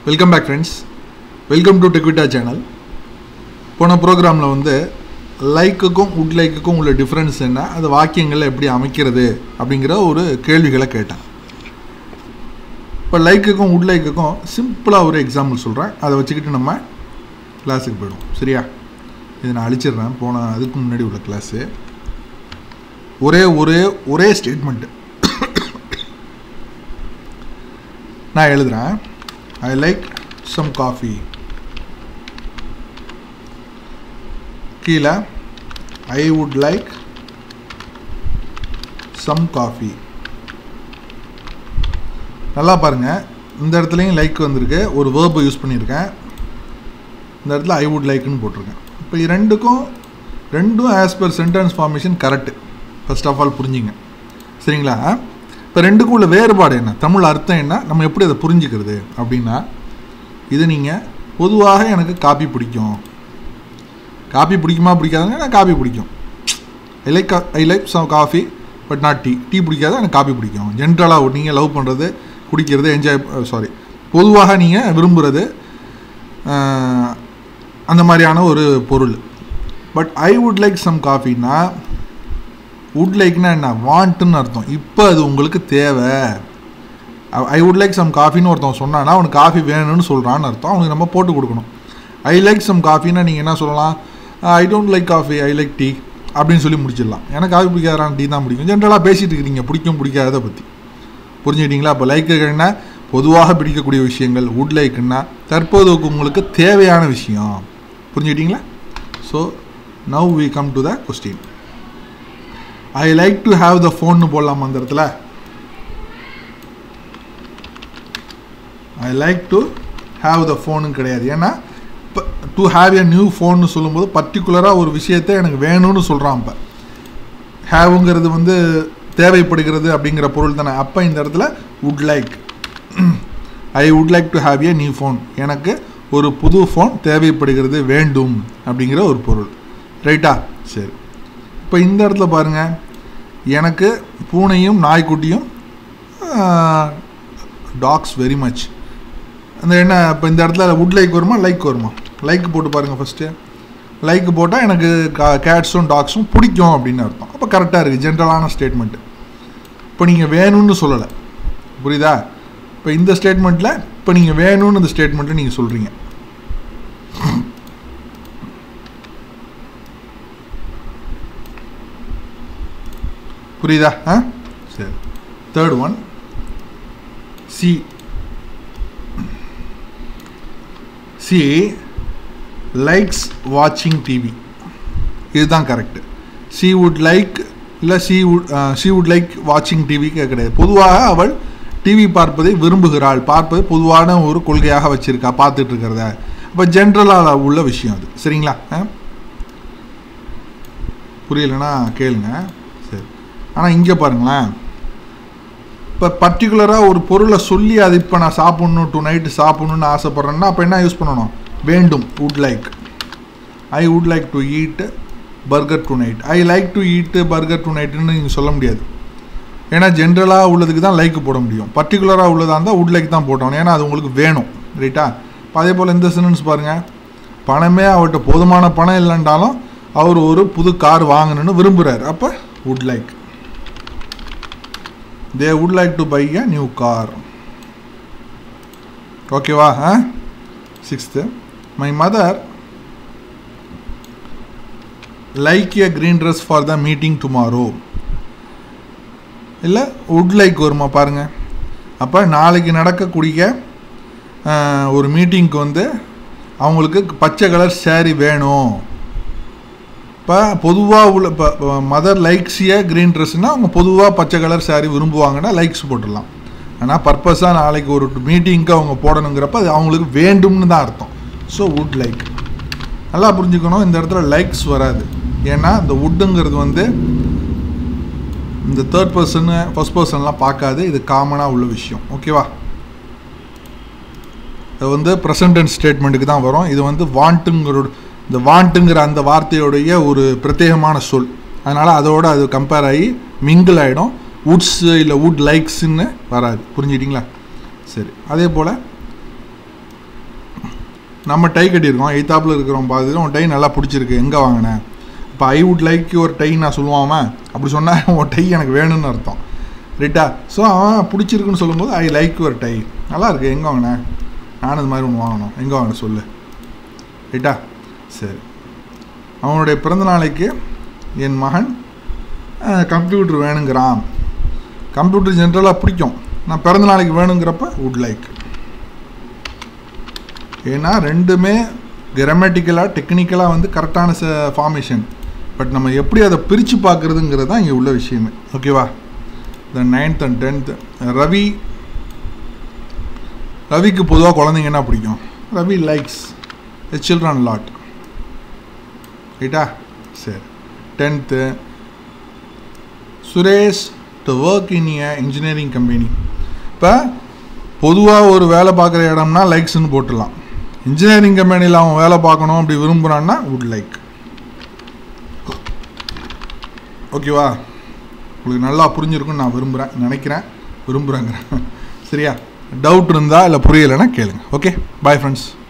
Welcome back friends welcome to டெக்விட்டா channel போன ப்ரோக்ராமில் வந்து லைக்குக்கும் உட் லைக்குக்கும் உள்ள டிஃப்ரென்ஸ் என்ன அது வாக்கியங்களை எப்படி அமைக்கிறது அப்படிங்கிற ஒரு கேள்விகளை கேட்டேன் இப்போ லைக்குக்கும் உட் லைக்குக்கும் சிம்பிளாக ஒரு எக்ஸாம்பிள் சொல்கிறேன் அதை வச்சுக்கிட்டு நம்ம கிளாஸுக்கு போயிடுவோம் சரியா இதை நான் அழிச்சிடுறேன் போன அதுக்கு முன்னாடி உள்ள கிளாஸு ஒரே ஒரே ஒரே ஸ்டேட்மெண்ட்டு நான் எழுதுகிறேன் ஐ லைக் சம் காஃபி கீழே I would like some coffee நல்லா பாருங்கள் இந்த இடத்துலையும் லைக் வந்திருக்கு ஒரு வேர்பை யூஸ் பண்ணியிருக்கேன் இந்த இடத்துல ஐ வுட் லைக்குன்னு போட்டிருக்கேன் இப்போ இது ரெண்டுக்கும் ரெண்டும் as per sentence formation correct first of all புரிஞ்சுங்க சரிங்களா இப்போ ரெண்டுக்கும் உள்ள வேறுபாடு என்ன தமிழ் அர்த்தம் என்ன நம்ம எப்படி அதை புரிஞ்சுக்கிறது அப்படின்னா இது நீங்கள் பொதுவாக எனக்கு காப்பி பிடிக்கும் காப்பி பிடிக்குமா பிடிக்காதுன்னா எனக்கு காப்பி பிடிக்கும் I like I like some coffee but not tea tea பிடிக்காது எனக்கு காப்பி பிடிக்கும் ஜென்ரலாக நீங்கள் லவ் பண்ணுறது குடிக்கிறது என்ஜாய் சாரி பொதுவாக நீங்கள் விரும்புகிறது அந்த மாதிரியான ஒரு பொருள் but I would like some காஃபின்னா வுட் லைக்னா என்ன வாண்ட்டுன்னு அர்த்தம் இப்போ அது உங்களுக்கு தேவை ஐ வுட் லைக் சம் காஃபின்னு ஒருத்தன் சொன்னான்னா அவனுக்கு காஃபி வேணும்னு சொல்கிறான்னு அர்த்தம் அவனுக்கு நம்ம போட்டு கொடுக்கணும் ஐ லைக் சம் காஃபின்னா நீங்கள் என்ன சொல்லலாம் I don't like coffee I like tea அப்படின்னு சொல்லி முடிச்சிடலாம் எனக்கு காஃபி பிடிக்காதான் டீ தான் பிடிக்கும் ஜென்ரலாக பேசிகிட்டு இருக்கிறீங்க பிடிக்கும் பிடிக்காததை பற்றி புரிஞ்சுக்கிட்டீங்களா அப்போ லைக்குன்னா பொதுவாக பிடிக்கக்கூடிய விஷயங்கள் வுட் லைக்குன்னா தற்போதுக்கு உங்களுக்கு தேவையான விஷயம் புரிஞ்சுக்கிட்டீங்களா so now we come to the question I like to have the ஃபோன்னு போடலாமா அந்த இடத்துல I like to have the phone கிடையாது ஏன்னா இப்போ டு ஹாவ் எ நியூ ஃபோன்னு சொல்லும்போது பர்டிகுலராக ஒரு விஷயத்தை எனக்கு வேணும்னு சொல்கிறான் இப்போ ஹேவுங்கிறது வந்து தேவைப்படுகிறது அப்படிங்கிற பொருள் தானே அப்போ இந்த இடத்துல would like I would like to have a new phone எனக்கு ஒரு புது ஃபோன் தேவைப்படுகிறது வேண்டும் அப்படிங்கிற ஒரு பொருள் ரைட்டா சரி இப்போ இந்த இடத்துல பாருங்கள் எனக்கு பூனையும் நாய்க்குட்டியும் டாக்ஸ் வெரி மச் அந்த என்ன இப்போ இந்த இடத்துல வுட் லைக் வருமா லைக் வருமா லைக் போட்டு பாருங்கள் ஃபஸ்ட்டு லைக் போட்டால் எனக்கு கேட்ஸும் டாக்ஸும் பிடிக்கும் அப்படின்னு அர்த்தம் அப்போ கரெக்டாக இருக்குது ஜென்ரலான ஸ்டேட்மெண்ட்டு இப்போ நீங்கள் வேணும்னு சொல்லலை புரியுதா இப்போ இந்த ஸ்டேட்மெண்ட்டில் இப்போ நீங்கள் வேணும்னு இந்த ஸ்டேட்மெண்ட்டை நீங்கள் சொல்கிறீங்க புரியுதா ஆ சரி third one C C likes வாட்சிங் டிவி இதுதான் கரெக்டு சி வுட் லைக் இல்லை C would C would like வாட்சிங் டிவி கிடையாது பொதுவாக அவள் டிவி பார்ப்பதை விரும்புகிறாள் பார்ப்பது பொதுவான ஒரு கொள்கையாக வச்சுருக்கா பார்த்துட்டு இருக்கிறத அப்போ ஜென்ரலாக உள்ள விஷயம் அது சரிங்களா புரியலன்னா கேளுங்க சரி ஆனால் இங்கே பாருங்களேன் இப்போ பர்டிகுலராக ஒரு பொருளை சொல்லி அது இப்போ நான் சாப்பிட்ணும் டு நைட்டு சாப்பிட்ணுன்னு ஆசைப்பட்றேன்னா அப்போ என்ன யூஸ் பண்ணணும் வேண்டும் would like I would like to eat burger tonight I like to eat burger டு நைட்டுன்னு நீங்கள் சொல்ல முடியாது ஏன்னா ஜென்ரலாக உள்ளதுக்கு தான் லைக் போட முடியும் பர்டிகுலராக உள்ளதாக இருந்தால் வுட் லைக் தான் போட்டோம் ஏன்னா அது உங்களுக்கு வேணும் ரைட்டா இப்போ அதே போல் இந்த சென்டென்ஸ் பாருங்கள் பணமே அவர்கிட்ட போதுமான பணம் இல்லைன்றாலும் அவர் ஒரு புது கார் வாங்கணும்னு விரும்புகிறார் அப்போ would like they would like to buy a new car ஓகேவா ஆ sixth my mother like a green dress for the meeting tomorrow இல்லை வுட் லைக் வருமா பாருங்கள் அப்போ நாளைக்கு நடக்கக்கூடிய ஒரு மீட்டிங்க்கு வந்து அவங்களுக்கு பச்சை கலர் சேரீ வேணும் இப்போ பொதுவாக உள்ள இப்போ மதர் லைக்ஸிய க்ரீன் ட்ரெஸ்னால் அவங்க பொதுவாக பச்சை கலர் சேரீ விரும்புவாங்கன்னா லைக்ஸ் போட்டுடலாம் ஆனால் பர்பஸாக நாளைக்கு ஒரு மீட்டிங்க்கு அவங்க போடணுங்கிறப்ப அது அவங்களுக்கு வேண்டும்னு தான் அர்த்தம் ஸோ வுட் லைக் நல்லா புரிஞ்சுக்கணும் இந்த இடத்துல லைக்ஸ் வராது ஏன்னா இந்த வுட்டுங்கிறது வந்து இந்த தேர்ட் பர்சனு ஃபஸ்ட் பர்சன்லாம் பார்க்காது இது காமனாக உள்ள விஷயம் ஓகேவா இது வந்து ப்ரெசன்டென்ட் ஸ்டேட்மெண்ட்டுக்கு தான் வரும் இது வந்து வாண்ட்டுங்கிற இந்த வாண்ட்டுங்கிற அந்த வார்த்தையோடைய ஒரு பிரத்யேகமான சொல் அதனால் அதோடு அது கம்பேர் ஆகி மிங்கிள் ஆகிடும் வுட்ஸ் இல்லை வுட் லைக்ஸ்ன்னு வராது புரிஞ்சுக்கிட்டீங்களா சரி அதே போல் நம்ம டை கட்டியிருக்கோம் எய்த்தாப்பில் இருக்கிறோம் பார்த்துட்டு உன் டை நல்லா பிடிச்சிருக்கு எங்கே வாங்கினேன் இப்போ ஐ வுட் லைக் ஒரு டை நான் சொல்லுவான் அவன். அப்படி சொன்னால் உன் டை எனக்கு வேணும்னு அர்த்தம் ரைட்டா ஸோ அவன் பிடிச்சிருக்குன்னு சொல்லும்போது ஐ லைக் ஒரு டை நல்லா இருக்கு எங்கே வாங்கினேன் நானும் இது மாதிரி ஒன்று வாங்கணும் எங்கே வாங்கின சொல்லு ரைட்டா சரி அவனுடைய பிறந்த நாளைக்கு என் மகன் கம்ப்யூட்டர் வேணுங்கிறான் கம்ப்யூட்டர் ஜென்ரலாக பிடிக்கும் நான் பிறந்த நாளைக்கு வேணுங்கிறப்ப வுட் லைக் ஏன்னா ரெண்டுமே கிராமட்டிக்கலாக டெக்னிக்கலாக வந்து கரெக்டான ச ஃபார்மேஷன் பட் நம்ம எப்படி அதை பிரித்து பார்க்குறதுங்கிறது தான் இங்கே உள்ள விஷயமே ஓகேவா the ninth and tenth Ravi ரவிக்கு பொதுவாக குழந்தைங்க என்ன பிடிக்கும் Ravi likes a children lot ரைட்டா சரி tenth Suresh to work in a engineering company இப்போ பொதுவாக ஒரு வேலை பார்க்குற இடம்னா லைக்ஸ்னு போட்டுடலாம் இன்ஜினியரிங் கம்பெனியில் அவன் வேலை பார்க்கணும் அப்படி விரும்புகிறான்னா வுட் லைக் ஓகேவா உங்களுக்கு நல்லா புரிஞ்சிருக்குன்னு நான் விரும்புகிறேன் நினைக்கிறேன் விரும்புகிறேங்கிறேன் சரியா டவுட் இருந்தால் இல்லை புரியலைன்னா கேளுங்க ஓகே பாய் ஃப்ரெண்ட்ஸ்